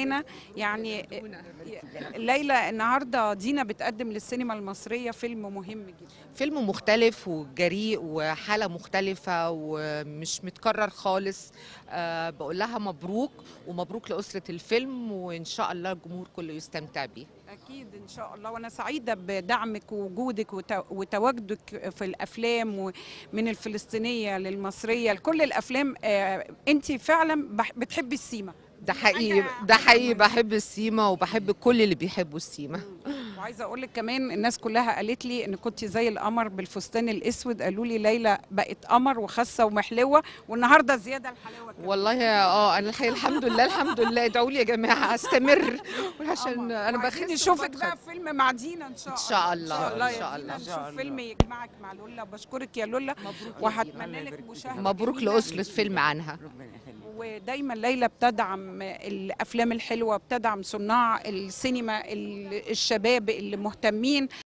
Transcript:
معانا يعني ليلى النهارده دينا بتقدم للسينما المصريه فيلم مهم جدا فيلم مختلف وجريء وحالة مختلفة ومش متكرر خالص أه بقول لها مبروك ومبروك لأسرة الفيلم وإن شاء الله الجمهور كله يستمتع بيه اكيد ان شاء الله وانا سعيده بدعمك ووجودك وت- وتواجدك في الافلام ومن الفلسطينيه للمصريه لكل الافلام انت فعلا بح- بتحبي السيما ده حقيقي ده حقيقي بحب السيما وبحب كل اللي بيحبوا السيما وعايزه اقول لك كمان الناس كلها قالت لي ان كنت زي القمر بالفستان الاسود قالوا لي ليلى بقت قمر وخاسه ومحلوه والنهارده زياده الحلاوه كمان. والله اه انا الحقيقة الحمد لله الحمد لله ادعوا لي يا جماعة استمر عشان انا وعايزين بخس نشوفك وبتخن. بقى في فيلم مع دينا ان شاء إن الله شاء الله، ان شاء الله إن يا شاء دينا الله. نشوف فيلم يجمعك مع لولا بشكرك يا لولا وهتمنى لك مشاهده مبروك جميلة. لأسرة فيلم عنها ودايما ليلى بتدعم الافلام الحلوه بتدعم صناع السينما ال- الشباب اللي مهتمين